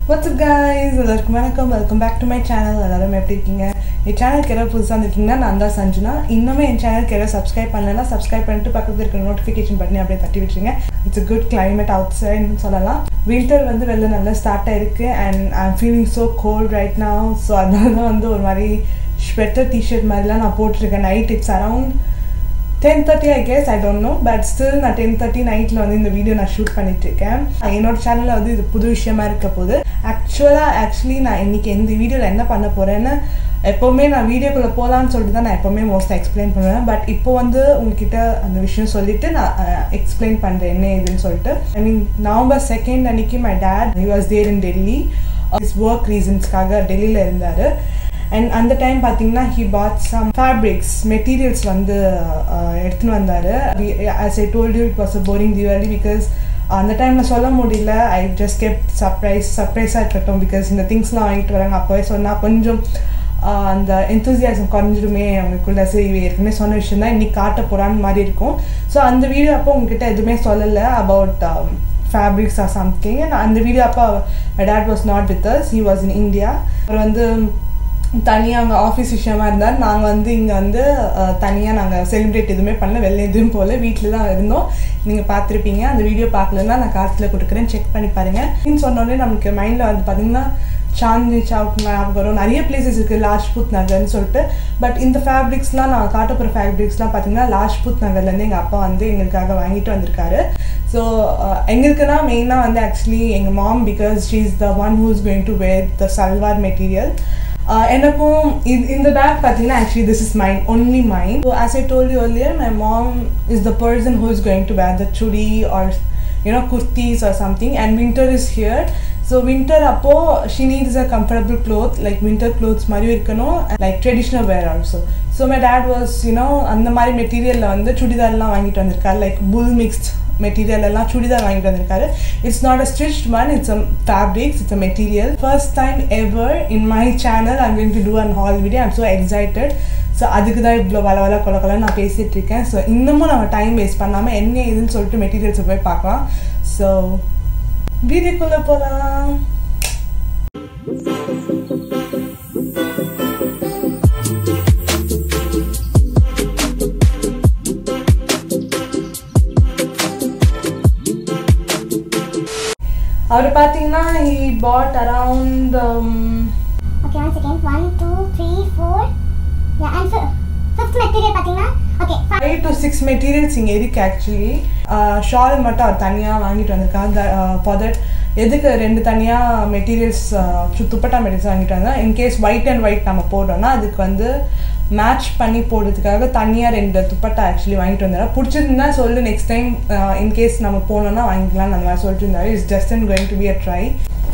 WhatsApp guys எல்லாருக்கும் வணக்கம் welcome back to my channel எல்லாரும் எப்படி இருக்கீங்க என் சேனலுக்கு யாராவது புதுசாக இருந்திருக்கீங்கன்னா நான் தான் சஞ்சுனா இன்னுமே என் சேனலுக்கு யாராவது சப்ஸ்கிரைப் பண்ணலன்னா சப்ஸ்கிரைப் பண்ணிட்டு பக்கத்தில் இருக்கிற நோட்டிஃபிகேஷன் பண்ணி அப்படியே தட்டி விட்டுருங்க it's a good climate out சைட்னு சொல்லலாம் வின்டர் வந்து வெளில நல்லா ஸ்டார்ட் ஆயிருக்கு and I am feeling so cold right now so அதனால தான் வந்து ஒரு மாதிரி ஸ்வெட்டர் டிஷர்ட் மாதிரிலாம் நான் போட்டிருக்கேன் night it's around ten thirty I guess I don't know but still நான் டென் தேர்ட்டி நைட்டில் வந்து இந்த வீடியோ நான் ஷூட் பண்ணிட்டு இருக்கேன் என்னோட சேனலில் வந்து இது புது விஷயமா இருக்க போது ஆக்சுவலாக ஆக்சுவலி நான் இன்னைக்கு இந்த வீடியோவில் என்ன பண்ண போகிறேன்னு எப்போவுமே நான் வீடியோக்குள்ளே போகலான்னு சொல்லிட்டு தான் நான் எப்போவுமே மோஸ்ட்டாக எக்ஸ்பிளைன் பண்ணுவேன் பட் இப்போ வந்து உங்ககிட்ட அந்த விஷயம் சொல்லிட்டு நான் எக்ஸ்பிளைன் பண்ணுறேன் என்ன ஏதுன்னு சொல்லிட்டு ஐ மீன் நவம்பர் செகண்ட் அன்னைக்கு my dad he was there in Delhi is work ரீசன்ஸ்க்காக டெல்லியில் இருந்தார் அண்ட் அந்த டைம் பார்த்தீங்கன்னா he bought some fabrics materials வந்து uh, எடுத்துன்னு வந்தார் as I told you it was a boring Deepavali because அந்த டைமில் சொல்ல முடியல ஐ ஜஸ்ட் கெப்ட் சர்ப்ரைஸ் சர்ப்ரைஸாக இருக்கட்டும் பிகாஸ் இந்த திங்ஸ்லாம் வாங்கிட்டு வராங்க அப்போவே சொன்னால் கொஞ்சம் uh, அந்த எந்தூசியாசம் குறைஞ்சிடுமே அவங்களுக்குள்ள சரி இவ ஏற்கனவே சொன்ன விஷயம் தான் இன்னைக்கு காட்ட போகிறான்னு மாதிரி இருக்கும் ஸோ அந்த வீடியோ அப்போ உங்ககிட்ட எதுவுமே சொல்லலை அபவுட் ஃபேப்ரிக்ஸ் ஆர் சம்திங் அந்த வீடியோ அப்போ dad was not with us he was in India அவர் வந்து தனியாக அங்கே ஆஃபீஸ் விஷயமா இருந்தார் நாங்கள் வந்து இங்கே வந்து தனியாக நாங்கள் செலிப்ரேட் எதுவுமே பண்ணல வெளில எதுவும் போகல வீட்டில் தான் இருந்தோம் நீங்கள் பார்த்துருப்பீங்க அந்த வீடியோ பார்க்கலன்னா நான் காலத்தில் கொடுக்குறேன் செக் பண்ணி பாருங்கள் சொன்னோடனே நமக்கு மைண்டில் வந்து பார்த்தீங்கன்னா சாந்தி சவுக் ஞாபகம் வரும் நிறைய பிளேசஸ் இருக்குது லாஜ்புத் நகர்னு சொல்லிட்டு பட் இந்த ஃபேப்ரிக்ஸ்லாம் நான் காட்ட போகிற ஃபேப்ரிக்ஸ்லாம் பார்த்தீங்கன்னா லாஜ்புத் நகர்லேருந்து எங்கள் அப்பா வந்து எங்களுக்காக வாங்கிட்டு வந்திருக்காரு ஸோ எங்களுக்குன்னா மெயினாக வந்து ஆக்சுவலி எங்கள் mom because she is the one who is going to wear the salwar material எனக்கும் இது இந்த பேக் பார்த்தீங்கன்னா actually this is mine only mine so as I told you earlier my mom is the person who is going to wear the chudi or you know kurtis or something and winter is here so winter அப்போது she needs a comfortable cloth like winter clothes மாதிரியும் இருக்கணும் like traditional wear also so my dad was you know அந்த மாதிரி மெட்டீரியலில் வந்து சுடிதார்லாம் வாங்கிட்டு வந்திருக்காரு like புல் mixed material எல்லாம் சுடிதார் வாங்கிட்டு வந்திருக்காரு it's not a stitch one it's a fabrics it's a material first time ever in my channel I'm going to do an haul video I'm so excited so அதுக்கு தான் இவ்வளோ வள வள கொல கொல நான் பேசிகிட்டு இருக்கேன் ஸோ இன்னமும் நம்ம டைம் வேஸ்ட் பண்ணாமல் என்ன ஏதுன்னு சொல்லிட்டு மெட்டீரியல்ஸை போய் பார்க்கலாம் ஸோ வீடியோக்குள்ளே போகலாம் அவர் பார்த்தீங்கன்னா he bought around Okay, one second. One, two, three, four. Yeah, and fi- fifth material பார்த்தீங்கன்னா okay. fi- five to six materials இங்கே இருக்குது ஆக்சுவலி ஷால் மட்டும் அவர் தனியாக வாங்கிட்டு வந்திருக்காங்க ஃபார் தட் எதுக்கு ரெண்டு தனியாக மெட்டீரியல்ஸ் துப்பட்டா மெட்டீரியல்ஸ் வாங்கிட்டு வந்தா இன்கேஸ் ஒயிட் அண்ட் ஒயிட் நம்ம போடுறோம்னா அதுக்கு வந்து மேட்ச் பண்ணி போடுறதுக்காக தனியாக ரெண்டு துப்பட்டா ஆக்சுவலி வாங்கிட்டு வந்தாரு பிடிச்சிருந்தா சொல்லு நெக்ஸ்ட் டைம் இன்கேஸ் நம்ம போனோம்னா வாங்கிக்கலாம் அந்த மாதிரி சொல்லிட்டு இருந்தாரு it's just and going to be a try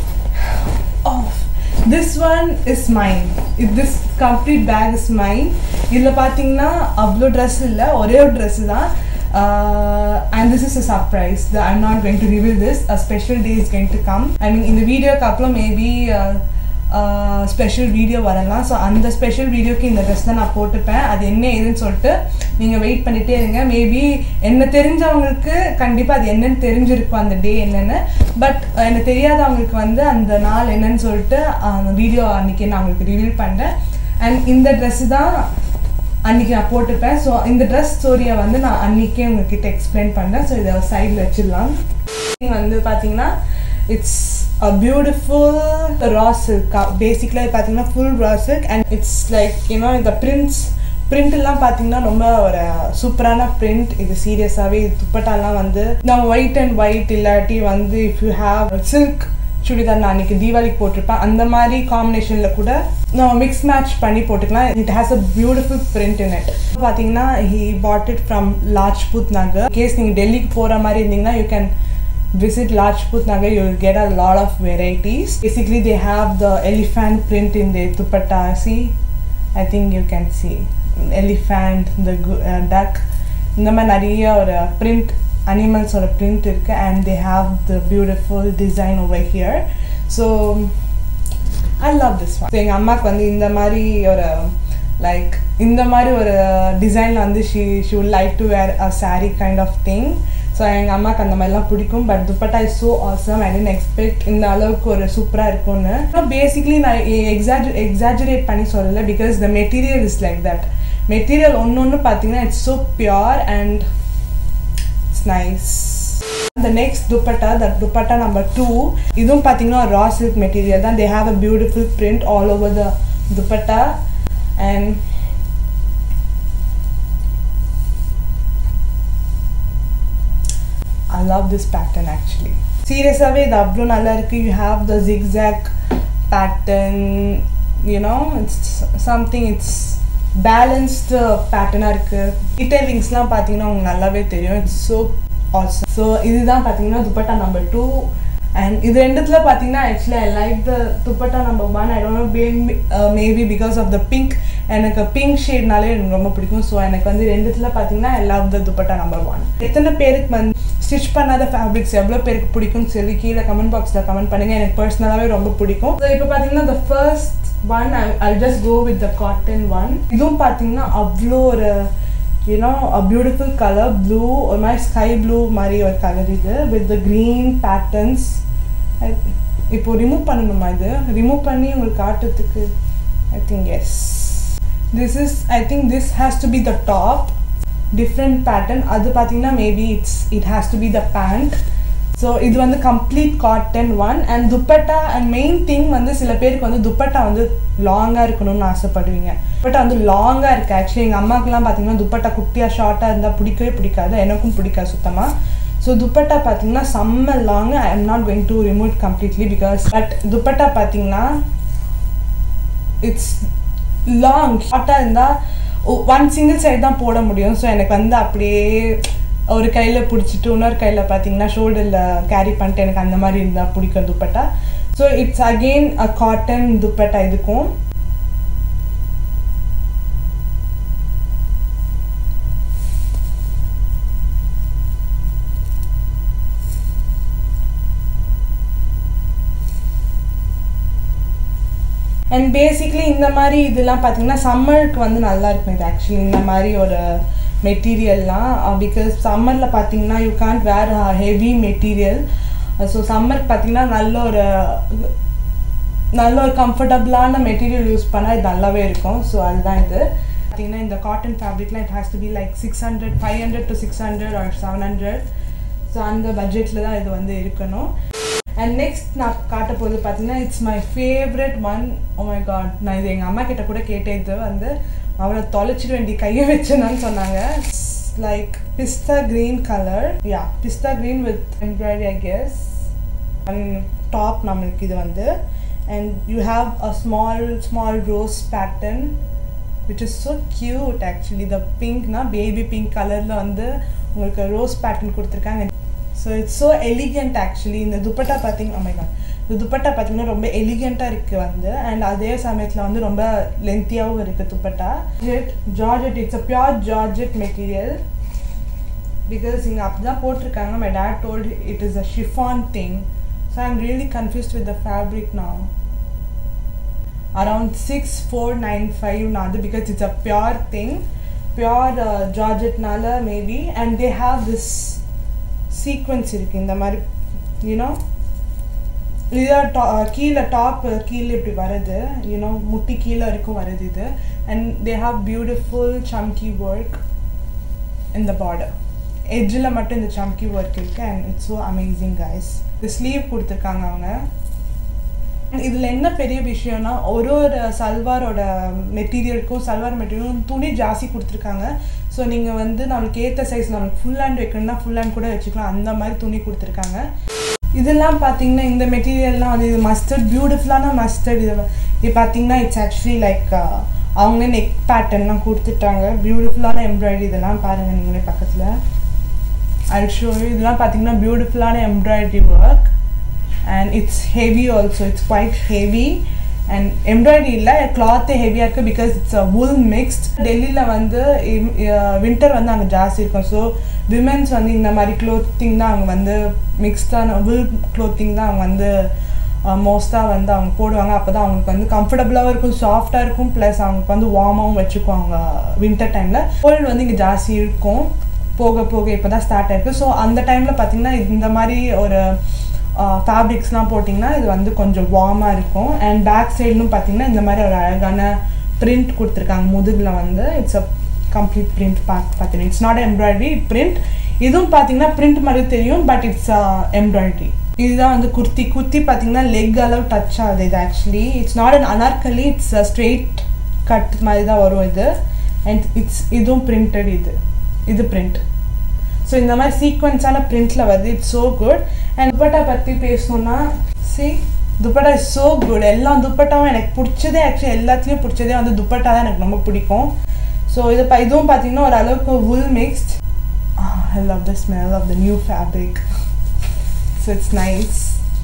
this one is mine இது this complete pack is mine இதில் பார்த்தீங்கன்னா அவ்வளோ ட்ரெஸ் இல்லை ஒரே ஒரு ட்ரெஸ் தான் and this is a surprise the I'm not going to reveal this a special day is going to come I mean இந்த வீடியோக்கு அப்புறம் மேபி ஸ்பெஷல் வீடியோ வரலாம் ஸோ அந்த ஸ்பெஷல் வீடியோக்கு இந்த ட்ரெஸ் தான் நான் போட்டுப்பேன் அது என்ன ஏதுன்னு சொல்லிட்டு நீங்கள் வெயிட் பண்ணிகிட்டே இருங்க மேபி என்ன தெரிஞ்சவங்களுக்கு கண்டிப்பாக அது என்னன்னு தெரிஞ்சிருக்கும் அந்த டே என்னென்னு பட் எனக்கு தெரியாதவங்களுக்கு வந்து அந்த நாள் என்னன்னு சொல்லிட்டு அந்த வீடியோ அன்றைக்கி நான் உங்களுக்கு ரிவீல் பண்ணுறேன் அண்ட் இந்த ட்ரெஸ்ஸு தான் அன்றைக்கி நான் போட்டுப்பேன் ஸோ இந்த ட்ரெஸ் ஸ்டோரியை வந்து நான் அன்றைக்கே உங்ககிட்ட எக்ஸ்பிளைன் பண்ணுறேன் ஸோ இதை சைடில் வச்சிடலாம் வந்து பார்த்தீங்கன்னா it's a beautiful raw silk பேசிக்கலாக பார்த்தீங்கன்னா full raw silk and it's like you know இந்த பிரிண்ட்ஸ் பிரிண்ட்லாம் பார்த்தீங்கன்னா ரொம்ப ஒரு சூப்பரான பிரிண்ட் இது சீரியஸாகவே இது துப்பட்டாலாம் வந்து நம்ம ஒயிட் அண்ட் ஒயிட் இல்லாட்டி வந்து if you have silk churidar நான் அன்றைக்கி தீபாவளிக்கு போட்டிருப்பேன் அந்த மாதிரி காம்பினேஷனில் கூட நம்ம மிக்ஸ் மேட்ச் பண்ணி போட்டுக்கலாம் it has a beautiful print in it பார்த்தீங்கன்னா he bought it from Lajpat Nagar case நீங்கள் டெல்லிக்கு போகிற மாதிரி இருந்தீங்கன்னா you can visit Lajput Nagar, you will get a lot of varieties. Basically, they have the elephant print in the dupatta. See, I think you can see elephant, the gu- uh, duck. இந்த மாதிரி நிறைய ஒரு print அனிமல்ஸோட print இருக்குது and they have the beautiful design over here so I love this one எங்கள் அம்மாவுக்கு வந்து இந்த மாதிரி ஒரு லைக் இந்த மாதிரி ஒரு டிசைனில் வந்து she she would like to wear a saree kind of thing so எங்கள் அம்மாவுக்கு அந்த மாதிரிலாம் பிடிக்கும் but dupatta is so awesome I didn't expect இந்த அளவுக்கு ஒரு சூப்பராக இருக்கும்னு பேசிக்லி நான் எக்ஸாஜ் எக்ஸாஜுரேட் பண்ணி சொல்லலை because the material is like that material ஒன்று ஒன்று பார்த்தீங்கன்னா it's so pure and it's nice the next dupatta the dupatta number two இதுவும் பார்த்தீங்கன்னா raw silk material தான் they have a beautiful print all over the dupatta and I love this pattern actually சீரியஸாகவே இது அவ்வளோ நல்லா இருக்கு you have the zigzag pattern you know it's something it's balanced பேட்டர்னாக இருக்குது டீடைலிங்ஸ்லாம் பார்த்தீங்கன்னா உங்களுக்கு நல்லாவே தெரியும் இட்ஸ் ஸோ ஆல்சோ ஸோ இதுதான் பார்த்தீங்கன்னா துப்பட்டா நம்பர் டூ அண்ட் இது ரெண்டுத்துல பார்த்தீங்கன்னா actually I like the dupatta number one I don't know maybe because of the pink எனக்கு பிங்க் ஷேட்னாலே எனக்கு ரொம்ப பிடிக்கும் ஸோ எனக்கு வந்து ரெண்டுத்துல பார்த்தீங்கன்னா I love the dupatta number one எத்தனை பேருக்கு வந்து ஸ்டிச் பண்ணாத ஃபேப்ரிக்ஸ் எவ்வளோ பேருக்கு பிடிக்கும்னு சொல்லி கீழே கமெண்ட் பாக்ஸில் கமெண்ட் பண்ணுங்கள் எனக்கு பர்சனலாகவே ரொம்ப பிடிக்கும் ஸோ இப்போ பார்த்தீங்கன்னா the first one I I just go with the cotton one இதுவும் பார்த்தீங்கன்னா அவ்வளோ ஒரு you know a beautiful colour blue ஒரு மாதிரி ஸ்கை ப்ளூ மாதிரி ஒரு கலர் இது வித் த க்ரீன் பேட்டர்ன்ஸ் இப்போ ரிமூவ் பண்ணணுமா இது ரிமூவ் பண்ணி உங்களுக்கு காட்டுறதுக்கு I think yes this is I think this has to be the top different pattern அது பார்த்தீங்கன்னா maybe it's it has to be the pant so இது வந்து complete cotton one and dupatta and main thing வந்து சில பேருக்கு வந்து துப்பட்டா வந்து லாங்காக இருக்கணும்னு ஆசைப்படுவீங்க துப்பட்டா வந்து லாங்காக இருக்குது ஆக்சுவலி எங்கள் அம்மாக்கெல்லாம் பார்த்தீங்கன்னா துப்பட்டா குட்டியாக ஷார்ட்டாக இருந்தால் பிடிக்கவே பிடிக்காது எனக்கும் பிடிக்காது சுத்தமாக ஸோ துப்பட்டா பார்த்தீங்கன்னா செம்ம long I am not going to remove completely because but dupatta பார்த்தீங்கன்னா இட்ஸ் லாங் ஷார்ட்டாக இருந்தால் ஒன் சிங்கிள் சைடு தான் போட முடியும் ஸோ எனக்கு வந்து அப்படியே ஒரு கையில் பிடிச்சிட்டு இன்னொரு கையில் பார்த்தீங்கன்னா ஷோல்டரில் கேரி பண்ணிட்டு எனக்கு அந்த மாதிரி இருந்தால் பிடிக்கும் dupatta so it's again a cotton dupatta இதுக்கும் அண்ட் பேசிக்லி இந்த மாதிரி இதெல்லாம் பார்த்தீங்கன்னா சம்மருக்கு வந்து நல்லா இருக்கும் இது ஆக்சுவலி இந்த மாதிரி ஒரு மெட்டீரியல்லாம் பிகாஸ் சம்மரில் பார்த்தீங்கன்னா you can't wear heavy material so சம்மருக்கு பார்த்தீங்கன்னா நல்ல ஒரு நல்ல ஒரு கம்ஃபர்டபுளான மெட்டீரியல் யூஸ் பண்ணால் இது நல்லாவே இருக்கும் ஸோ அதுதான் இது பார்த்தீங்கன்னா இந்த காட்டன் ஃபேப்ரிக்லாம் it has to be like six hundred five hundred to six hundred or seven hundred so அந்த பட்ஜெட்டில் தான் இது வந்து இருக்கணும் அண்ட் நெக்ஸ்ட் நான் காட்ட போது பார்த்தீங்கன்னா it's my favourite one oh my God நான் இது எங்கள் அம்மா கிட்ட கூட கேட்டேன் இது வந்து அவளை தொலைச்சிட வேண்டிய கையை வச்சுனான்னு சொன்னாங்க like pista green colour yeah pista green with embroidery I guess and top நம்மளுக்கு இது வந்து and you have a small small rose pattern which is so cute actually the பிங்க்னா பேபி பிங்க் கலரில் வந்து உங்களுக்கு ரோஸ் பேட்டர்ன் கொடுத்துருக்காங்க so it's so elegant actually இந்த துப்பட்டா பார்த்தீங்க அமைதான் இந்த துப்பட்டா பார்த்தீங்கன்னா ரொம்ப எலிகெண்ட்டாக இருக்குது வந்து அண்ட் அதே சமயத்தில் வந்து ரொம்ப லென்த்தியாகவும் இருக்குது dupatta jet georgette it's a pure georgette material because இங்கே அப்படி தான் போட்டிருக்காங்க my dad told it is a chiffon thing so I am really confused with the fabric now around 6495 nadu because it's a pure thing pure uh, georgette nala maybe and they have this sequence இருக்கு இந்த மாதிரி you know இதான் டா கீழே top கீழே இப்படி வருது you know முட்டி கீழே வரைக்கும் வருது இது and they have beautiful chamki work இந்த பார்டர் எட்ஜில் மட்டும் இந்த சம்கி ஒர்க் இருக்குது and it's so amazing guys இந்த ஸ்லீவ் கொடுத்துருக்காங்க அவங்க இதில் என்ன பெரிய விஷயம்னா ஒரு ஒரு சல்வாரோட மெட்டீரியலுக்கும் சல்வார் மெட்டீரியலும் துணி ஜாஸ்தி கொடுத்துருக்காங்க ஸோ நீங்கள் வந்து நம்மளுக்கு ஏற்ற சைஸ் நம்மளுக்கு ஃபுல் ஹேண்ட் வைக்கணும்னா ஃபுல் ஹேண்ட் கூட வச்சுக்கலாம் அந்த மாதிரி துணி கொடுத்துருக்காங்க இதெல்லாம் பார்த்தீங்கன்னா இந்த மெட்டீரியல்லாம் வந்து இது மஸ்டர்ட் பியூட்டிஃபுல்லான மஸ்டர்ட் இது இது பார்த்தீங்கன்னா இட்ஸ் ஆக்சுவலி லைக் அவங்க நெக் பேட்டர்ன்லாம் கொடுத்துட்டாங்க பியூட்டிஃபுல்லான எம்ப்ராய்டரி இதெல்லாம் பாருங்கள் நீங்களே பக்கத்தில் ஐ ஷோ இதெல்லாம் பார்த்தீங்கன்னா பியூட்டிஃபுல்லான embroidery work and it's heavy also it's quite heavy and embroidery இல்லை கிளாத்தே ஹெவியாக இருக்குது பிகாஸ் இட்ஸ் வுல் மிக்ஸ்ட் டெல்லியில் வந்து வின்டர் வந்து அங்கே ஜாஸ்தி இருக்கும் ஸோ விமென்ஸ் வந்து இந்த மாதிரி க்ளோத்திங் தான் அவங்க வந்து மிக்ஸ்டான வுல் க்ளோத்திங் தான் அவங்க வந்து மோஸ்ட்டாக வந்து அவங்க போடுவாங்க அப்போ தான் அவங்களுக்கு வந்து கம்ஃபர்டபுளாகவும் இருக்கும் சாஃப்டாக இருக்கும் ப்ளஸ் அவங்களுக்கு வந்து வார்மாகவும் வச்சுக்குவாங்க வின்டர் டைமில் கோல்டு வந்து இங்கே ஜாஸ்தி இருக்கும் போக போக இப்போ தான் ஸ்டார்ட் ஆயிருக்கு ஸோ அந்த டைமில் பார்த்தீங்கன்னா இந்த மாதிரி ஒரு ஃபேப்ரிக்ஸ்லாம் போட்டிங்கன்னா இது வந்து கொஞ்சம் வார்மாக இருக்கும் அண்ட் பேக் சைட்லும் பார்த்தீங்கன்னா இந்த மாதிரி ஒரு அழகான பிரிண்ட் கொடுத்துருக்காங்க முதுகில் வந்து இட்ஸ் அ கம்ப்ளீட் பிரிண்ட் பார்க்க பார்த்தீங்கன்னா இட்ஸ் நாட் எம்ப்ராய்டரி பிரிண்ட் இதுவும் பார்த்தீங்கன்னா பிரிண்ட் மாதிரி தெரியும் பட் இட்ஸ் எம்ப்ராய்டரி இதுதான் வந்து குர்த்தி குர்த்தி பார்த்தீங்கன்னா லெக் அளவு டச் ஆகுது இது actually it's not an anarkali it's straight cut மாதிரி தான் வரும் இது அண்ட் இட்ஸ் இதுவும் பிரிண்டட் இது இது பிரிண்ட் ஸோ இந்த மாதிரி சீக்வன்ஸான பிரிண்ட்டில் வருது it's so good and dupatta பற்றி பேசணும்னா சி துப்பட்டா இஸ் ஸோ குட் எல்லா துப்பட்டாவும் எனக்கு பிடிச்சதே ஆக்சுவலி எல்லாத்துலேயும் பிடிச்சதே வந்து துப்பட்டா தான் எனக்கு ரொம்ப பிடிக்கும் ஸோ இது ப இதுவும் பார்த்தீங்கன்னா ஒரு அளவுக்கு wool mixed ah, I love the smell of the new fabric so it's nice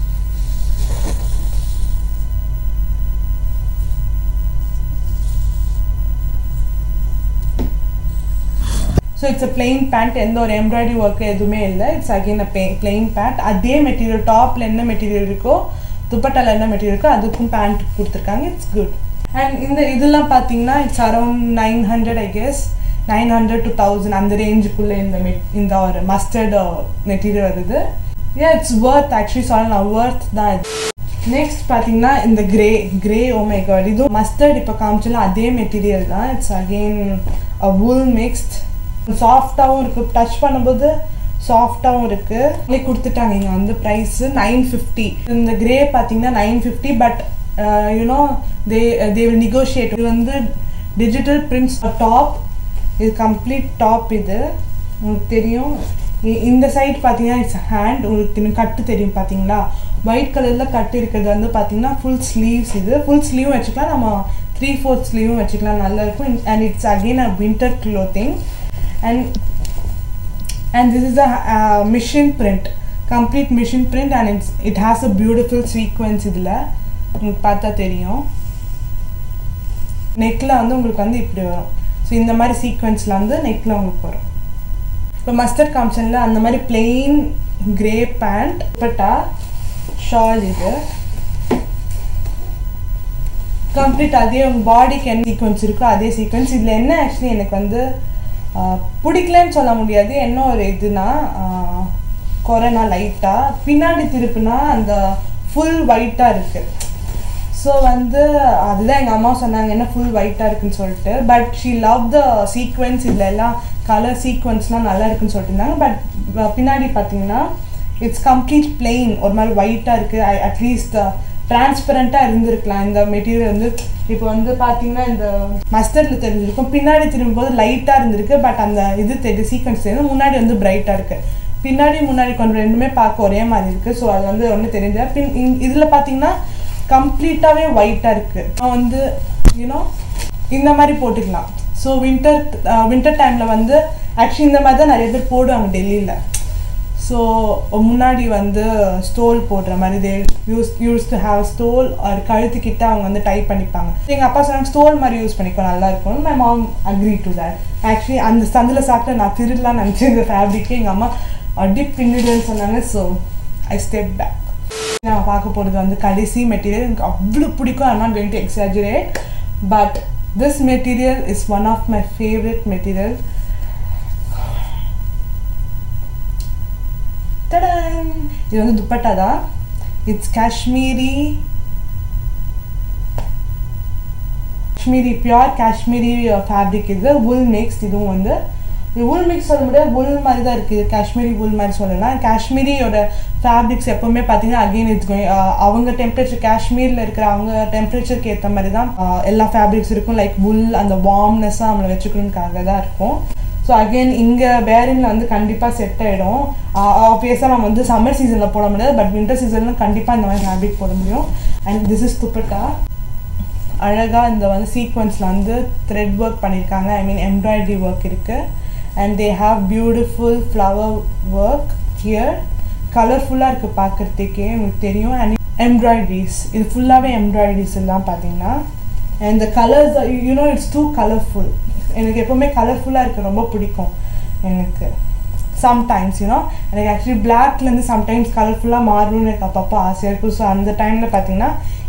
so it's a plain pant எந்த ஒரு எம்ப்ராய்டரி ஒர்க்கு எதுவுமே இல்லை இட்ஸ் அகெயின் அ பே பிளெயின் பேண்ட் அதே மெட்டீரியல் டாப்பில் என்ன மெட்டீரியல் இருக்கோ துப்பட்டால என்ன மெட்டீரியல் இருக்கோ அதுக்கும் பேண்ட் கொடுத்துருக்காங்க இட்ஸ் குட் அண்ட் இந்த இதெல்லாம் பார்த்தீங்கன்னா it's around nine hundred I guess nine hundred to thousand அந்த ரேஞ்சுக்குள்ளே இந்த மெட் இந்த ஒரு மஸ்டர்ட் மெட்டீரியல் வருது ஏ இட்ஸ் ஒர்த் ஆக்சுவலி சொல்லலாம் ஒர்த் தான் இது நெக்ஸ்ட் பார்த்தீங்கன்னா இந்த கிரே கிரே ஓமே காட் இதுவும் மஸ்டர்ட் இப்போ காமிச்சல அதே மெட்டீரியல் தான் இட்ஸ் அகெயின் wool மிக்ஸ்ட் சாஃப்டாகவும் இருக்குது டச் பண்ணும்போது சாஃப்டாகவும் இருக்குது இல்லை கொடுத்துட்டாங்க இங்கே வந்து ப்ரைஸு நைன் ஃபிஃப்டி இந்த கிரே பார்த்தீங்கன்னா nine fifty but you know they they will negotiate இது வந்து டிஜிட்டல் பிரிண்ட்ஸ் டாப் இது கம்ப்ளீட் டாப் இது உங்களுக்கு தெரியும் இ- இந்த சைடு பார்த்தீங்கன்னா இட்ஸ் ஹேண்ட் உங்களுக்கு தெரியும் கட்டு தெரியும் பார்த்தீங்களா ஒயிட் கலரில் கட்டு இருக்கிறது வந்து பார்த்தீங்கன்னா ஃபுல் ஸ்லீவ்ஸ் இது ஃபுல் ஸ்லீவும் வச்சுக்கலாம் நம்ம த்ரீ ஃபோர்த் ஸ்லீவும் வச்சுக்கலாம் நல்லா இருக்கும் and it's again a winter clothing and and this is a uh, mission print complete mission print and it's it has a beautiful sequence இதில் உங்களுக்கு பார்த்தா தெரியும் நெக்கில் வந்து உங்களுக்கு வந்து இப்படி வரும் ஸோ இந்த மாதிரி சீக்வன்ஸில் வந்து நெக்கில் உங்களுக்கு வரும் இப்போ மஸ்டர்ட் காம்சனில் அந்த மாதிரி plain கிரே பேண்ட் பட்டா ஷால் இது கம்ப்ளீட் அதே உங்கள் பாடிக்கு என்ன சீக்வன்ஸ் இருக்கோ அதே சீக்வன்ஸ் இதில் என்ன ஆக்சுவலி எனக்கு வந்து ஆஹ், பிடிக்கலன்னு சொல்ல முடியாது என்ன ஒரு இதுனா ஆஹ், கொரோனா லைட்டாக பின்னாடி திருப்புனா அந்த ஃபுல் ஒயிட்டாக இருக்குது ஸோ வந்து அதுதான் எங்கள் அம்மா சொன்னாங்க என்ன ஃபுல் ஒயிட்டாக இருக்குன்னு சொல்லிட்டு but she love the sequence இதில் எல்லாம் கலர் சீக்வென்ஸ்லாம் நல்லா இருக்குன்னு சொல்லிட்டு இருந்தாங்க பட் பின்னாடி பார்த்தீங்கன்னா இட்ஸ் கம்ப்ளீட் பிளெயின் ஒரு மாதிரி ஒயிட்டாக இருக்குது அட்லீஸ்ட் டிரான்ஸ்பரண்ட்டாக இருந்திருக்கலாம் இந்த மெட்டீரியல் வந்து இப்போ வந்து பார்த்தீங்கன்னா இந்த மஸ்டர்டில் தெரிஞ்சிருக்கும் பின்னாடி திரும்பும்போது லைட்டாக இருந்திருக்கு பட் அந்த இது தெரியும் சீக்வன்ஸ் தெரியும் முன்னாடி வந்து பிரைட்டாக இருக்குது பின்னாடி முன்னாடி கொஞ்சம் ரெண்டுமே பார்க்க ஒரே மாதிரி இருக்குது ஸோ அது வந்து ஒன்றும் தெரிஞ்ச பின் இதில் பார்த்தீங்கன்னா கம்ப்ளீட்டாகவே ஒயிட்டாக இருக்குது நான் வந்து யூனோ இந்த மாதிரி போட்டுக்கலாம் ஸோ வின்டர் வின்டர் டைமில் வந்து ஆக்சுவலி இந்த மாதிரி தான் நிறைய பேர் போடுவாங்க டெல்லியில் ஸோ முன்னாடி வந்து ஸ்டோல் போடுற மாதிரி they use use to have stole ஒரு கழுத்துக்கிட்ட அவங்க வந்து டைப் பண்ணிப்பாங்க எங்கள் அப்பா சொன்னாங்க ஸ்டோல் மாதிரி யூஸ் பண்ணிக்கோ நல்லா இருக்கும் my mom agree to that actually அந்த சந்தில் சாப்பிட்டு நான் திருடலாம் நினச்சேன் இந்த ஃபேப்ரிக்கு எங்கள் அம்மா அடி பின்னிடுன்னு சொன்னாங்க ஸோ ஐ ஸ்டெப் பேக் நான் பார்க்க போகிறது வந்து கடைசி மெட்டீரியல் எனக்கு அவ்வளோ பிடிக்கும் I'm not going to exaggerate but this material is one of my favourite material டடன் இது வந்து துப்பட்டா தான் it's Kashmiri Kashmiri pure Kashmiri fabric இது wool மிக்ஸ் இதுவும் வந்து இது wool மிக்ஸ் சொல்ல முடியாது wool மாதிரி தான் இருக்குது காஷ்மீரி wool மாதிரி சொல்லலாம் காஷ்மீரியோட ஃபேப்ரிக்ஸ் எப்போவுமே பார்த்தீங்கன்னா அகெயின் இட்ஸ் கோயிங் அவங்க டெம்பரேச்சர் காஷ்மீரில் இருக்கிற அவங்க டெம்பரேச்சருக்கு ஏற்ற மாதிரி தான் ஆஹ், எல்லா ஃபேப்ரிக்ஸ் இருக்கும் லைக் wool அந்த வார்ம்னஸ்ஸாக நம்மளை வச்சுக்கணுக்காக தான் இருக்கும் ஸோ அகெயின் இங்கே பேரின்ல வந்து கண்டிப்பாக செட் ஆகிடும் ஆப்வியஸாக நம்ம வந்து சம்மர் சீசனில் போட முடியாது பட் வின்டர் சீசனில் கண்டிப்பாக இந்த மாதிரி ஃபேப்ரிக் போட முடியும் அண்ட் திஸ் இஸ் துப்பட்டா அழகாக இந்த வந்து சீக்வன்ஸில் வந்து த்ரெட் ஒர்க் பண்ணியிருக்காங்க ஐ மீன் எம்ப்ராய்டரி ஒர்க் இருக்குது and they have beautiful flower work here கலர்ஃபுல்லாக இருக்குது பார்க்குறதுக்கே உங்களுக்கு தெரியும் அண்ட் எம்ப்ராய்டரிஸ் இது ஃபுல்லாகவே எம்ப்ராய்டரிஸ் எல்லாம் பார்த்தீங்கன்னா அண்ட் இந்த colours you know it's too colourful எனக்கு எப்போவுமே கலர்ஃபுல்லாக இருக்க ரொம்ப பிடிக்கும் எனக்கு சம்டைம்ஸ் யூனோ எனக்கு ஆக்சுவலி பிளாக்லேருந்து சம்டைம்ஸ் கலர்ஃபுல்லாக மாறணும்னு எனக்கு அப்பப்போ ஆசையாக இருக்கும் ஸோ அந்த டைமில் பார்த்தீங்கன்னா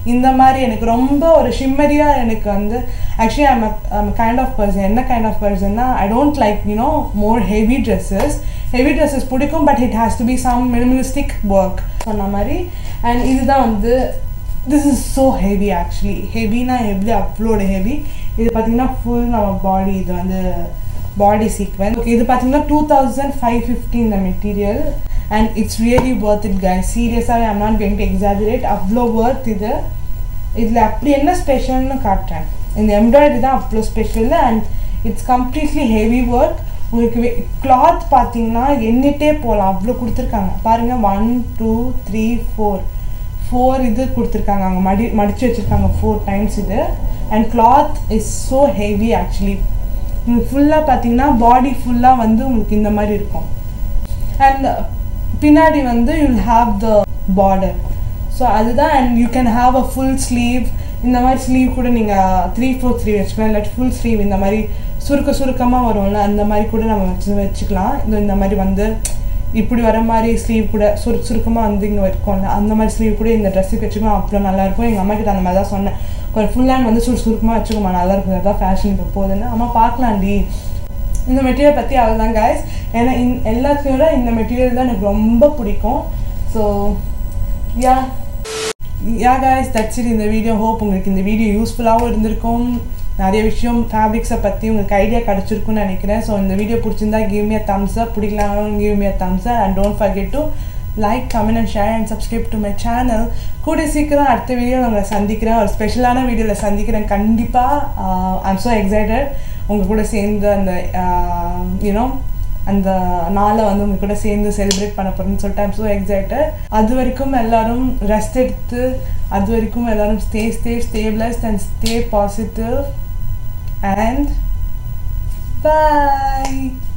இந்த மாதிரி எனக்கு ரொம்ப ஒரு ஷிம்மரியாக எனக்கு வந்து actually I'm I'm kind of person என்ன கைண்ட் ஆஃப் பர்சன்னா I don't like you know more heavy dresses heavy dresses பிடிக்கும் but it has to be some minimalistic work சொன்ன மாதிரி அண்ட் இதுதான் வந்து this is so heavy actually ஹெவினா எப்படி அவ்வளோட ஹெவி இது பார்த்தீங்கன்னா ஃபுல் நம்ம பாடி இது வந்து பாடி சீக்வென்ஸ் ஓகே இது பார்த்தீங்கன்னா டூ தௌசண்ட் ஃபைவ் ஃபிஃப்டி இந்த material and it's really worth it guys சீரியஸாகவே I'm not going to exaggerate அவ்வளோ ஒர்த் இது இதில் அப்படி என்ன ஸ்பெஷல்னு காட்டுறேன் இந்த எம்ப்ராய்டரி தான் அவ்வளோ special and it's completely heavy work உங்களுக்கு கிளாத் பார்த்தீங்கன்னா எண்ணிட்டே போகலாம் அவ்வளோ கொடுத்துருக்காங்க பாருங்கள் one two three four four இது கொடுத்துருக்காங்க அங்கே மடி மடித்து வச்சுருக்காங்க ஃபோர் டைம்ஸ் இது and cloth is so heavy actually உங்களுக்கு ஃபுல்லாக பார்த்தீங்கன்னா பாடி ஃபுல்லாக வந்து உங்களுக்கு இந்த மாதிரி இருக்கும் அண்ட் பின்னாடி வந்து you'll have the border so அதுதான் and you can have a full sleeve இந்த மாதிரி ஸ்லீவ் கூட நீங்கள் த்ரீ ஃபோர் ஸ்லீவ் வச்சுக்கலாம் இல்லாட்டி ஃபுல் ஸ்லீவ் இந்த மாதிரி சுருக்க சுருக்கமாக வரும்ல அந்த மாதிரி கூட நம்ம வச்சு வச்சுக்கலாம் இந்த இந்த மாதிரி வந்து இப்படி வர மாதிரி ஸ்லீவ் கூட சுரு சுருக்கமாக வந்து இங்கே இருக்கும்ல அந்த மாதிரி ஸ்லீவ் கூட இந்த ட்ரெஸ்ஸுக்கு வச்சுக்கலாம் அவ்வளோ நல்லாயிருக்கும் எங்கள் அம்மா கிட்ட அந்த மாதிரி தான் சொன்னேன் ஒரு ஃபுல் ஹேண்ட் வந்து சுரு சுருக்கமாக வச்சுக்கோமா நல்லாயிருக்கும் அதான் ஃபேஷன் இப்போ போகுதுன்னு அம்மா பார்க்கலாம்டி இந்த மெட்டீரியல் பற்றி அவ்வளோதான் கைஸ் ஏன்னா இந் எல்லாத்தையும் விட இந்த மெட்டீரியல் தான் எனக்கு ரொம்ப பிடிக்கும் so yeah yeah guys that's it இந்த வீடியோ ஹோப் உங்களுக்கு இந்த வீடியோ யூஸ்ஃபுல்லாகவும் இருந்திருக்கும் நிறைய விஷயம் ஃபேப்ரிக்ஸை பற்றி உங்களுக்கு ஐடியா கிடச்சிருக்குன்னு நினைக்கிறேன் ஸோ இந்த வீடியோ பிடிச்சிருந்தா கிவ் மீ தம்ஸ் அப் பிடிக்கலாம் give me thumbs up and don't forget to like comment and share and subscribe to my channel கூட சீக்கிரம் அடுத்த வீடியோ உங்களை சந்திக்கிறேன் ஒரு ஸ்பெஷலான வீடியோவில் சந்திக்கிறேன் கண்டிப்பாக ஐம் ஸோ எக்ஸைட்டட் உங்கள் கூட சேர்ந்து அந்த யூனோ அந்த நாளை வந்து உங்க கூட சேர்ந்து செலிப்ரேட் பண்ண போகிறேன்னு சொல்லிட்டு ஐம் ஸோ எக்ஸைட்டட் அது வரைக்கும் எல்லாரும் ரெஸ்ட் எடுத்து அது வரைக்கும் எல்லாரும் stay stay stabilised and stay positive and bye